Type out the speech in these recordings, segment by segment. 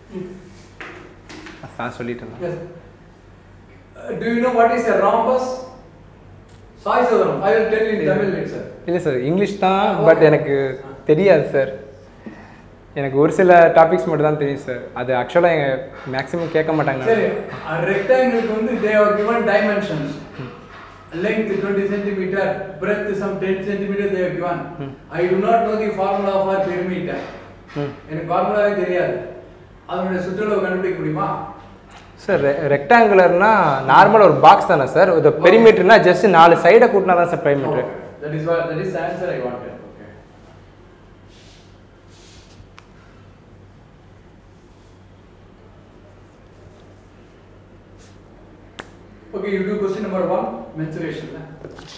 நான் சொல்லிட்டு இருந்தேன் Yes. Uh, do you know what is a rhombus? Sai Savaram. I will tell you in Tamil itself. இல்லை sir English தான் but எனக்கு தெரியாது சார் எனக்கு ஒரு சில டாபிக்ஸ் மட்டும் தான் தெரியும் சார் அது ஆக்சுவலாக எங்கள் மேக்ஸிமம் கேட்க மாட்டாங்க சரி rectangle வந்து they are given dimensions length 20 centimeter breadth some 10 centimeter they are given i do not know the formula for perimeter ம் எனக்கு ஃபார்முலாவே தெரியாது அதனுடைய சுற்றளவு கண்டுபிடிக்க முடியுமா சார் ரெக்டாங்குலர்னா நார்மல் ஒரு பாக்ஸ் தானே சார் இது பெரிமீட்டர்னா ஜஸ்ட் நாலு சைடை கூட்டினா தான் sir perimeter that is what that is the answer i wanted okay okay you do question number 1 mensuration lah.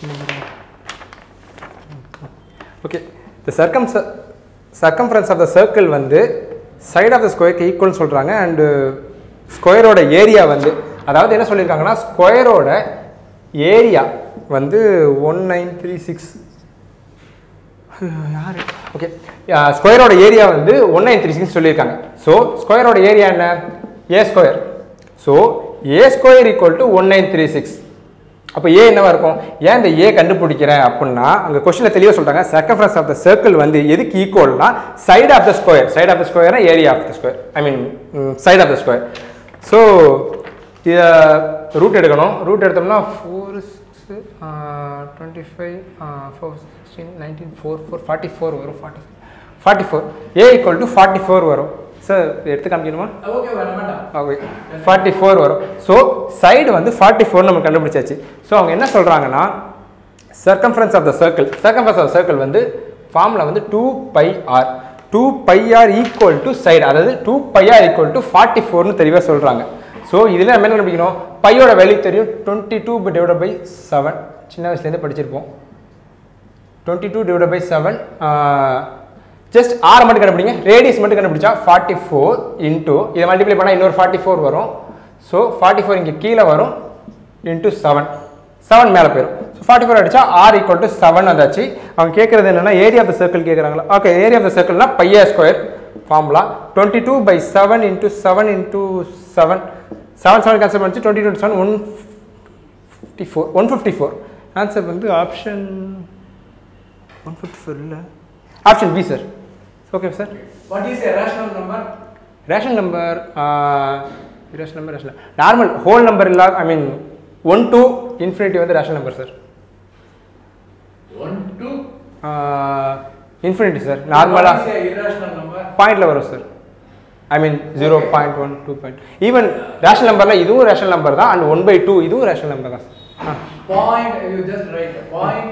Okay the circum circumference of the circle வந்து சைட் ஆஃப் த ஸ்கொயருக்கு ஈக்குவல்னு சொல்கிறாங்க அண்டு ஸ்கொயரோட area வந்து அதாவது என்ன சொல்லியிருக்காங்கன்னா ஸ்கொயரோட ஏரியா வந்து ஒன் நைன் த்ரீ சிக்ஸ் யார் ஓகே ஸ்கொயரோட ஏரியா வந்து ஒன் நைன் த்ரீ சிக்ஸ் சொல்லியிருக்காங்க ஸோ ஸ்கொயரோட ஏரியா என்ன A square so A square equal to one nine three six அப்போ ஏ என்னவா இருக்கும் ஏன் இந்த ஏ கண்டுபிடிக்கிறேன் அப்படின்னா அங்கே கொஸ்டினில் தெளிவாக சொல்கிறாங்க சர்க்கம்ஃபரன்ஸ் ஆஃப் த சர்க்கிள் வந்து எதுக்கு ஈக்குவல்னா side of the square side of the ஸ்கொயர்னா area of the square I mean side of the square so இதை ரூட் எடுக்கணும் ரூட் எடுத்தோம்னா four six twenty five four sixteen nineteen four four forty four வரும் forty forty four A equal to forty four வரும் sir எடுத்து காமிக்கணுமா okay வேணாம் வேண்டாம் okay forty four வரும் ஸோ சைடு வந்து ஃபார்ட்டி ஃபோர் நம்ம கண்டுபிடிச்சாச்சு ஸோ அவங்க என்ன சொல்கிறாங்கன்னா circumference of the circle circumference of circle வந்து ஃபார்மில் வந்து two pi r two pi r equal to side அதாவது two pi r equal to forty ஃபோர்னு தெளிவாக சொல்கிறாங்க ஸோ இதில் நம்ம என்ன கண்டுபிடிக்கணும் பையோட வேல்யூ தெரியும் twenty two divide by seven சின்ன வயசுலேருந்து படிச்சிருப்போம் twenty two divide by seven just r மட்டும் கண்டுபிடிங்க ரேடியஸ் மட்டும் கண்டுபிடிச்சா ஃபார்ட்டி ஃபோர் இன்டூ இதை மல்டிப்ளை பண்ணால் இன்னொரு ஃபார்ட்டி ஃபோர் வரும் ஸோ ஃபார்ட்டி ஃபோர் இங்கே கீழே வரும் இன்டூ செவன் செவன் மேலே போயிடும் ஸோ ஃபார்ட்டி ஃபோர் அடிச்சா ஆர் ஈக்குவல் டு செவன் வந்தாச்சு அவங்க கேட்குறது என்னன்னா ஏரியா ஆஃப் த சர்க்கிள் கேட்குறாங்களா ஓகே ஏரியா ஆஃப் த சர்க்கிள்னா பையா square formula twenty two pi seven into seven into seven seven seven cancel பண்ணிச்சு twenty two seven one fifty four one fifty four answer வந்து option one fifty four இல்லை option B sir okay sir what is a rational number ration number ration number ration normal whole number இல்லா I mean one two infinity வந்து ration number sir 1 2 infinity sir நார்மலாக what is a irrational number பாயிண்டில் வரும் sir ஐ மீன் zero point one two point even rational நம்பரில் இதுவும் rational number தான் and one by two இதுவும் rational number தான் sir ah point you just write point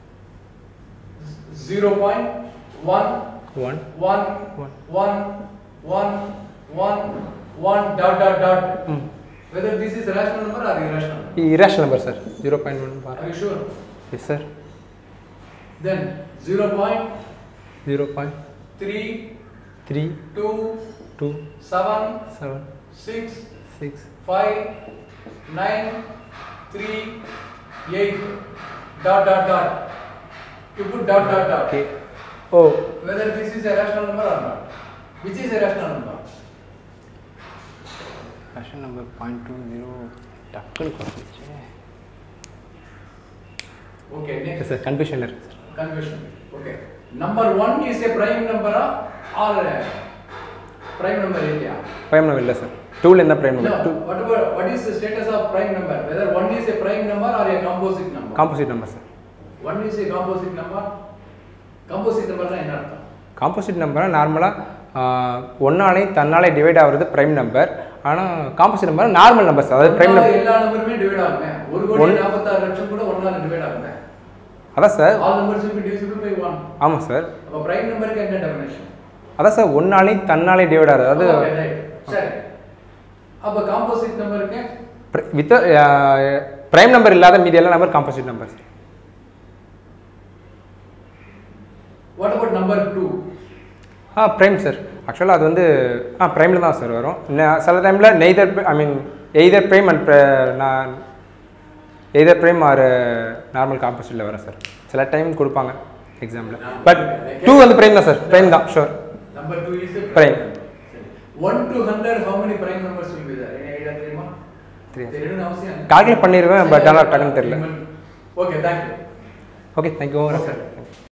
zero point one one one One. one one one one dot dot dot ம் whether this is rational number or irrational irrational number sir zero point one bar are you sure yes sir then zero point zero point three three two two seven seven six six five nine three eight dot dot dot you put dot dot dot okay oh whether this is a rational number or not which is a rational number ration number point two zero டக்குன்னு குறைச்சிச்சு okay next sir confusion இருக்கு sir confusion okay number 1 is a prime number or a prime number area prime number இல்லை sir டூவில் என்ன prime no number two what about what is the status of prime number whether 1 is a prime number or a composite number composite number sir 1 is a composite number composite number னா என்ன அர்த்தம் composite நம்பராக நார்மலாக ஒன்னாலையும் தன்னாலே divide ஆகிறது prime number ஆனால் composite number normal number sir அதாவது prime ஒண்ணால நம்பர் எல்லா நம்பருமே டிவைட் ஆகுமே ஒரு கோடி ஒன்- 46 லட்சம் கூட ஒன்னால டிவைட் ஆகுமே அதான் sir all numbers will be divisible by 1 ஆமாம் சார் அப்ப prime நம்பருக்கு என்ன டெஃபினேஷன் அதான் சார் ஒன்னாலையும் தன்னாலே டிவைட் ஆகிறது அதாவது Okay, right. சரி அப்ப காம்போசிட் நம்பருக்கு வித் ப்ரைம் நம்பர் இல்லாத மீதி எல்லா number composite number sir what about number 2 ah prime sir ஆக்சுவலாக அது வந்து ஆ ப்ரைமில் தான் சார் வரும் ந- சில டைமில் neither I mean either prime and non either prime or normal காம்போசிட்டில் வரும் சார் சில டைம் கொடுப்பாங்க எக்ஸாமில் பட் டூ வந்து ப்ரைம் தான் சார் ப்ரைம் தான் sure number 2 is Prime. 1 to 100 how many prime numbers will be there any idea தெரியுமா தெரியாது. தெரியணும்னு அவசியம் இல்லை. Calculate பண்ணிருவேன், but ஆனா டக்குன்னு தெரியல. Okay thank you okay thank you Okay.